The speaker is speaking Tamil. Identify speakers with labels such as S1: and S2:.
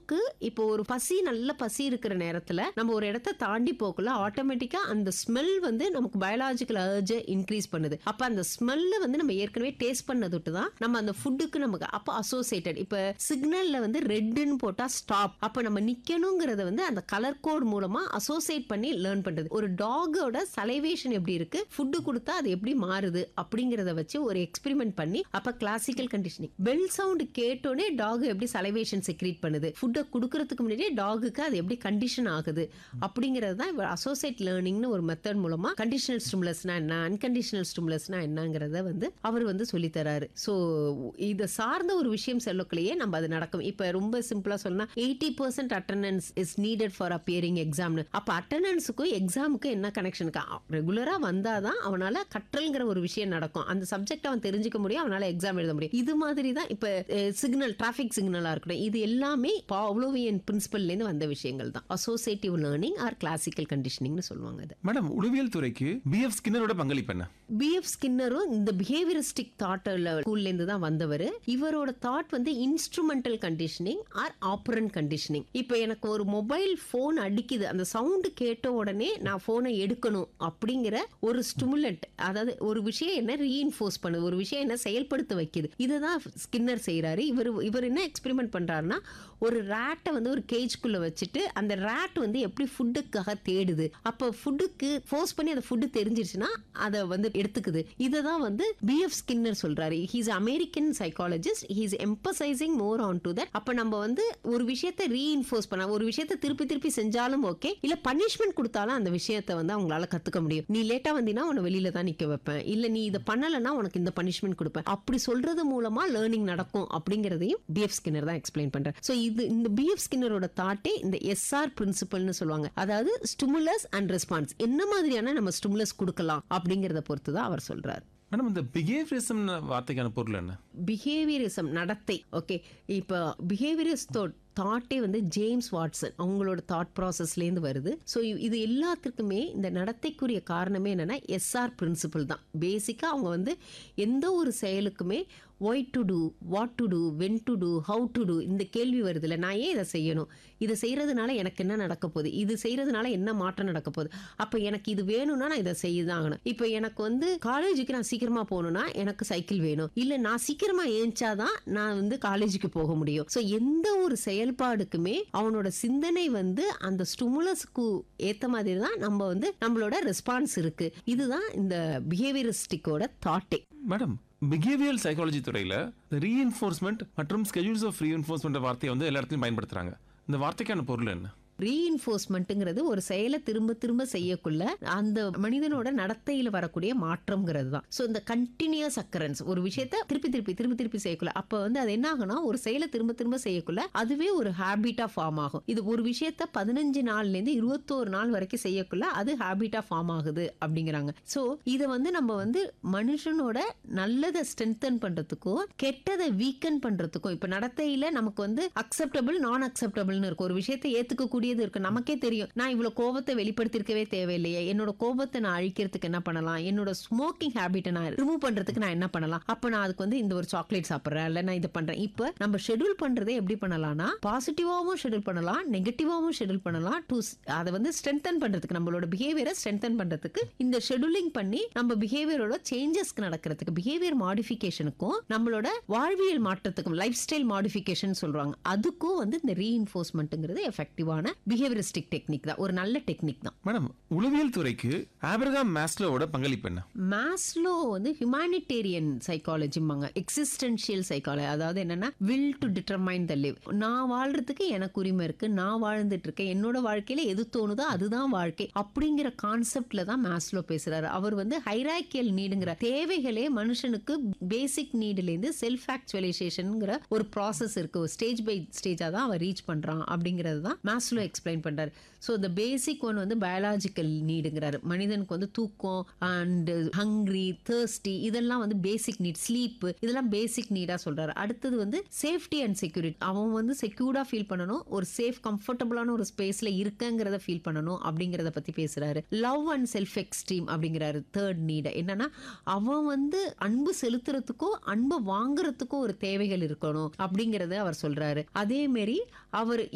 S1: டாகுக்கு இப்போ ஒரு பசி நல்ல பசி இருக்கிற நேரத்துல நம்ம ஒரு இடத்த தாண்டி போக்குள்ள ஆட்டோமேட்டிக்கா அந்த ஸ்மெல் வந்து நமக்கு பயாலாஜிக்கல் அர்ஜ இன்க்ரீஸ் பண்ணுது அப்ப அந்த ஸ்மெல்ல வந்து நம்ம ஏற்கனவே டேஸ்ட் பண்ணதுட்டு தான் நம்ம அந்த ஃபுட்டுக்கு நமக்கு அப்ப அசோசியேட்டட் இப்ப சிக்னல்ல வந்து ரெட்னு போட்டா ஸ்டாப் அப்ப நம்ம நிக்கணுங்கிறத வந்து அந்த கலர் கோட் மூலமா அசோசியேட் பண்ணி லேர்ன் பண்றது ஒரு டாகோட சலைவேஷன் எப்படி இருக்கு ஃபுட்டு கொடுத்தா அது எப்படி மாறுது அப்படிங்கறத வச்சு ஒரு எக்ஸ்பெரிமெண்ட் பண்ணி அப்ப கிளாசிக்கல் கண்டிஷனிங் பெல் சவுண்ட் கேட்டோடனே டாக் எப்படி சலைவேஷன் செக்ரீட் பண்ணுது ஃபுட்டை கொடுக்கறதுக்கு முன்னாடியே டாகுக்கு அது எப்படி கண்டிஷன் ஆகுது அப்படிங்கிறது தான் அசோசியேட் லேர்னிங்னு ஒரு மெத்தட் மூலமா கண்டிஷனல் ஸ்டிமுலஸ்னா என்ன அன்கண்டிஷனல் ஸ்டிமுலஸ்னா என்னங்கிறத வந்து அவர் வந்து சொல்லி தராரு ஸோ இதை சார்ந்த ஒரு விஷயம் சொல்லக்குள்ளேயே நம்ம அது நடக்கும் இப்ப ரொம்ப சிம்பிளா சொன்னா eighty percent attendance is needed for appearing எக்ஸாம்னு அப்ப அட்டண்டன்ஸுக்கும் எக்ஸாமுக்கும் என்ன கனெக்ஷன் ரெகுலரா வந்தாதான் அவனால கற்றல்ங்கிற ஒரு விஷயம் நடக்கும் அந்த சப்ஜெக்ட் அவன் தெரிஞ்சுக்க முடியும் அவனால எக்ஸாம் எழுத முடியும் இது மாதிரி தான் இப்ப சிக்னல் டிராஃபிக் சிக்னலா இருக்கட்டும் இது எல்லாமே பாவ்லோவியன் பிரின்சிபல்ல இருந்து வந்த விஷயங்கள் தான் அசோசியேட்டிவ் லேர்னிங் ஆர் கிளாசிக்கல் கண்டிஷனிங்னு சொல்லுவாங்க அது
S2: மேடம் உளவியல் துறைக்கு பிஎஃப் ஸ்கின்னரோட பங்களிப்பு என்ன
S1: பிஎஃப் ஸ்கின்னரும் இந்த பிஹேவியரிஸ்டிக் தாட்ல ஸ்கூல்ல இருந்து தான் வந்தவர் இவரோட தாட் வந்து instrumental conditioning or operant conditioning இப்போ எனக்கு ஒரு மொபைல் ஃபோன் அடிக்குது அந்த சவுண்டு கேட்ட உடனே நான் ஃபோனை எடுக்கணும் அப்படிங்கிற ஒரு ஸ்டிமுலண்ட் அதாவது ஒரு விஷயம் என்ன ரீஇன்ஃபோர்ஸ் பண்ணுது ஒரு விஷயம் என்ன செயல்படுத்த வைக்குது இதுதான் ஸ்கின்னர் செய்றாரு இவர் இவர் என்ன எக்ஸ்பெரிமெண்ட் பண்றாருன்னா ஒரு ரேட்டை வந்து ஒரு கேஜ்குள்ள வச்சுட்டு அந்த ரேட் வந்து எப்படி ஃபுட்டுக்காக தேடுது அப்போ ஃபுட்டுக்கு ஃபோர்ஸ் பண்ணி அந்த ஃபுட்டு தெரிஞ்சிருச்சுன்னா அதை வந்து எடுத்துக்குது இதை தான் வந்து பிஎஃப் ஸ்கின்னர் சொல்றாரு he's American psychologist he's emphasising more on to that அப்போ நம்ம வந்து ஒரு விஷயத்தை ரீஇன்ஃபோர்ஸ் பண்ண ஒரு விஷயத்தை திருப்பி திருப்பி செஞ்சாலும் ஓகே இல்ல பனிஷ்மெண்ட் கொடுத்தாலும் அந்த விஷயத்தை வந்து அவங்களால கத்துக்க முடியும் நீ லேட்டா வந்தீங்கன்னா உன்னை வெளியில தான் நிக்க வைப்பேன் இல்ல நீ இதை பண்ணலைன்னா உனக்கு இந்த பனிஷ்மெண்ட் கொடுப்பேன் அப்படி சொல்றது மூலமா லேர்னிங் நடக்கும் அப்படிங்கறதையும் பிஎஃப் ஸ்கின்னர் தான் எக்ஸ்பிளைன் பண்றேன் சோ இது இந்த பிஎஃப் ஸ்கின்னரோட தாட்டே இந்த எஸ்ஆர் பிரின்சிபல்னு சொல்லுவாங்க அதாவது ஸ்டிமுலஸ் அண்ட் ரெஸ்பான்ஸ் என்ன மாதிரியான நம்ம ஸ்டிமுலஸ் கொடுக்கலாம் அப்படிங்கறத பொறுத்து தான் அவர் சொல்றாரு
S2: மேடம் இந்த பிஹேவியரிசம் வார்த்தைக்கான பொருள் என்ன
S1: பிஹேவியரிசம் நடத்தை ஓகே இப்போ பிஹேவியரிஸ் தாட்டே வந்து ஜேம்ஸ் வாட்சன் அவங்களோட தாட் ப்ராசஸ்லேருந்து வருது ஸோ இது எல்லாத்துக்குமே இந்த நடத்தைக்குரிய காரணமே என்னன்னா எஸ்ஆர் பிரின்சிபல் தான் பேசிக்காக அவங்க வந்து எந்த ஒரு செயலுக்குமே why to do what to do when to do how to do இந்த கேள்வி வருதுல்ல நான் ஏன் இதை செய்யணும் இதை செய்யறதுனால எனக்கு என்ன நடக்க போகுது இது செய்யறதுனால என்ன மாற்றம் நடக்க போகுது அப்போ எனக்கு இது வேணும்னா நான் இதை செய்ய தான் ஆகணும் இப்போ எனக்கு வந்து காலேஜுக்கு நான் சீக்கிரமா போகணும்னா எனக்கு சைக்கிள் வேணும் இல்லை நான் சீக்கிரமா ஏஞ்சாதான் நான் வந்து காலேஜுக்கு போக முடியும் ஸோ எந்த ஒரு செயல்பாடுக்குமே அவனோட சிந்தனை வந்து அந்த ஸ்டிமுலஸ்க்கு ஏத்த மாதிரி தான் நம்ம வந்து நம்மளோட ரெஸ்பான்ஸ் இருக்கு இதுதான் இந்த பிஹேவியரிஸ்டிக்கோட தாட்டே
S2: மேடம் பிஹேவியல் சைக்காலஜி துறையில ரீஎன்ஃபோர்ஸ்மெண்ட் மற்றும் ஸ்கெடியூல்ஸ் ஆஃப் ரீஎன்ஃபோர்ஸ்மெண்ட் வார்த்தையை வந்து எல்லா இடத்துலையும் பயன்படுத்துறாங்க இந்த வார்த்தைக்கான பொருள் என்ன
S1: ரீஇன்ஃபோர்ஸ்மெண்ட்டுங்கிறது ஒரு செயலை திரும்ப திரும்ப செய்யக்குள்ள அந்த மனிதனோட நடத்தையில வரக்கூடிய மாற்றம்ங்கிறது தான் ஸோ இந்த கண்டினியூஸ் அக்கரன்ஸ் ஒரு விஷயத்த திருப்பி திருப்பி திருப்பி திருப்பி செய்யக்குள்ள அப்போ வந்து அது என்ன ஆகும்னா ஒரு செயலை திரும்ப திரும்ப செய்யக்குள்ள அதுவே ஒரு ஹேபிட்டா ஃபார்ம் ஆகும் இது ஒரு விஷயத்த பதினஞ்சு நாள்ல இருந்து இருபத்தோரு நாள் வரைக்கும் செய்யக்குள்ள அது ஹேபிட்டா ஃபார்ம் ஆகுது அப்படிங்கிறாங்க ஸோ இதை வந்து நம்ம வந்து மனுஷனோட நல்லதை ஸ்ட்ரென்தன் பண்றதுக்கும் கெட்டதை வீக்கன் பண்றதுக்கும் இப்ப நடத்தையில நமக்கு வந்து அக்செப்டபிள் நான் அக்செப்டபிள்னு இருக்கும் ஒரு விஷயத்தை ஏத்துக்கக்கூடிய கூடியது இருக்கு நமக்கே தெரியும் நான் இவ்வளவு கோபத்தை வெளிப்படுத்திருக்கவே தேவையில்லையே என்னோட கோபத்தை நான் அழிக்கிறதுக்கு என்ன பண்ணலாம் என்னோட ஸ்மோக்கிங் ஹேபிட்டை நான் ரிமூவ் பண்றதுக்கு நான் என்ன பண்ணலாம் அப்ப நான் அதுக்கு வந்து இந்த ஒரு சாக்லேட் சாப்பிடுறேன் இல்ல நான் இதை பண்றேன் இப்ப நம்ம ஷெட்யூல் பண்றதே எப்படி பண்ணலாம்னா பாசிட்டிவாவும் ஷெட்யூல் பண்ணலாம் நெகட்டிவாவும் ஷெட்யூல் பண்ணலாம் டு அதை வந்து ஸ்ட்ரென்தன் பண்றதுக்கு நம்மளோட பிஹேவியரை ஸ்ட்ரென்தன் பண்றதுக்கு இந்த ஷெட்யூலிங் பண்ணி நம்ம பிஹேவியரோட சேஞ்சஸ்க்கு நடக்கிறதுக்கு பிஹேவியர் மாடிஃபிகேஷனுக்கும் நம்மளோட வாழ்வியல் மாற்றத்துக்கும் லைஃப் ஸ்டைல் மாடிஃபிகேஷன் சொல்றாங்க அதுக்கும் வந்து இந்த ரீஇன்ஃபோர்ஸ்மெண்ட்ங்கிறது எஃபெக்டிவான பிஹேவியரிஸ்டிக் டெக்னிக் தான் ஒரு நல்ல டெக்னிக் தான்
S2: மேடம் உளவியல் துறைக்கு ஆபிரகாம் மேஸ்லோவோட பங்களிப்பு என்ன
S1: மேஸ்லோ வந்து ஹியூமானிட்டேரியன் சைக்காலஜிம்பாங்க எக்ஸிஸ்டன்ஷியல் சைக்காலஜி அதாவது என்னன்னா will to determine the live நான் வாழ்றதுக்கு எனக்கு உரிமை இருக்கு நான் வாழ்ந்துட்டு இருக்கேன் என்னோட வாழ்க்கையில எது தோணுதோ அதுதான் வாழ்க்கை அப்படிங்கிற கான்செப்ட்ல தான் மேஸ்லோ பேசுறாரு அவர் வந்து ஹைராக்கியல் நீடுங்கிற தேவைகளே மனுஷனுக்கு பேசிக் நீடுல இருந்து செல்ஃப் ஆக்சுவலைசேஷன்ங்கிற ஒரு ப்ராசஸ் இருக்கு ஒரு ஸ்டேஜ் பை ஸ்டேஜா தான் அவர் ரீச் பண்றான் அப்படிங்கிறது தான் மேஸ்லோ எக்ஸ்பிளைன் பண்றாரு ஸோ இந்த பேசிக் ஒன் வந்து பயாலாஜிக்கல் நீடுங்கிறாரு மனிதனுக்கு வந்து தூக்கம் அண்ட் ஹங்க்ரி தேர்ஸ்டி இதெல்லாம் வந்து பேசிக் நீட் ஸ்லீப் இதெல்லாம் பேசிக் நீடா சொல்றாரு அடுத்தது வந்து சேஃப்டி அண்ட் செக்யூரிட்டி அவன் வந்து செக்யூர்டா ஃபீல் பண்ணணும் ஒரு சேஃப் கம்ஃபர்டபுளான ஒரு ஸ்பேஸ்ல இருக்கங்கிறத ஃபீல் பண்ணணும் அப்படிங்கறத பத்தி பேசுறாரு லவ் அண்ட் செல்ஃப் எக்ஸ்ட்ரீம் அப்படிங்கிறாரு தேர்ட் நீட் என்னன்னா அவன் வந்து அன்பு செலுத்துறதுக்கோ அன்பை வாங்குறதுக்கோ ஒரு தேவைகள் இருக்கணும் அப்படிங்கறத அவர் சொல்றாரு அதே மாதிரி அவர்